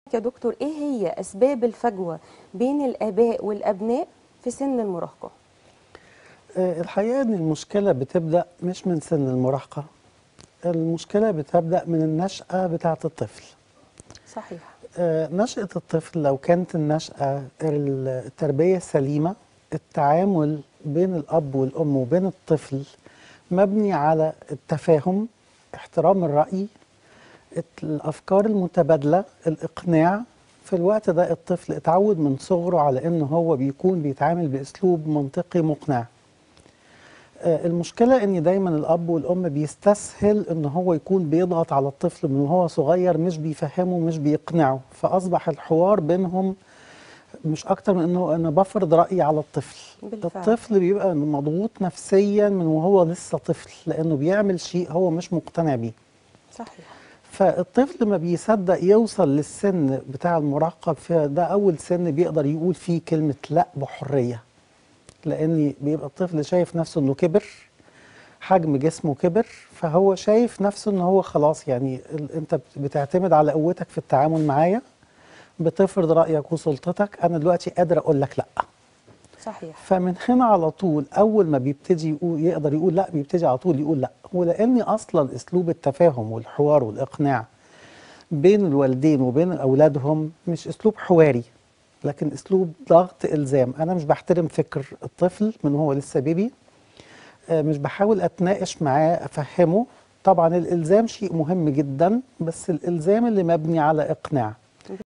يا دكتور ايه هي اسباب الفجوه بين الاباء والابناء في سن المراهقه آه، الحقيقة إن المشكلة بتبدأ مش من سن المراهقة المشكلة بتبدأ من النشأة بتاعة الطفل صحيح آه، نشأة الطفل لو كانت النشأة التربية سليمة التعامل بين الأب والأم وبين الطفل مبني على التفاهم احترام الرأي الأفكار المتبادلة الإقناع في الوقت ده الطفل اتعود من صغره على إنه هو بيكون بيتعامل بأسلوب منطقي مقنع آه، المشكلة إن دايما الأب والأم بيستسهل إن هو يكون بيضغط على الطفل من وهو صغير مش بيفهمه مش بيقنعه فأصبح الحوار بينهم مش أكتر من إنه أنا بفرض رأيي على الطفل بالفعل. الطفل بيبقى مضغوط نفسيا من وهو لسه طفل لأنه بيعمل شيء هو مش مقتنع بيه صحيح فالطفل ما بيصدق يوصل للسن بتاع المراهقة فده أول سن بيقدر يقول فيه كلمة لا بحرية لأن بيبقى الطفل شايف نفسه إنه كبر حجم جسمه كبر فهو شايف نفسه إن هو خلاص يعني ال- أنت بت- بتعتمد على قوتك في التعامل معايا بتفرض رأيك وسلطتك أنا دلوقتي قادر أقول لك لأ صحيح فمن هنا على طول اول ما بيبتدي يقول يقدر يقول لا بيبتدي على طول يقول لا ولان اصلا اسلوب التفاهم والحوار والاقناع بين الوالدين وبين اولادهم مش اسلوب حواري لكن اسلوب ضغط الزام انا مش بحترم فكر الطفل من هو لسه بيبي آه، مش بحاول اتناقش معاه افهمه طبعا الالزام شيء مهم جدا بس الالزام اللي مبني على اقناع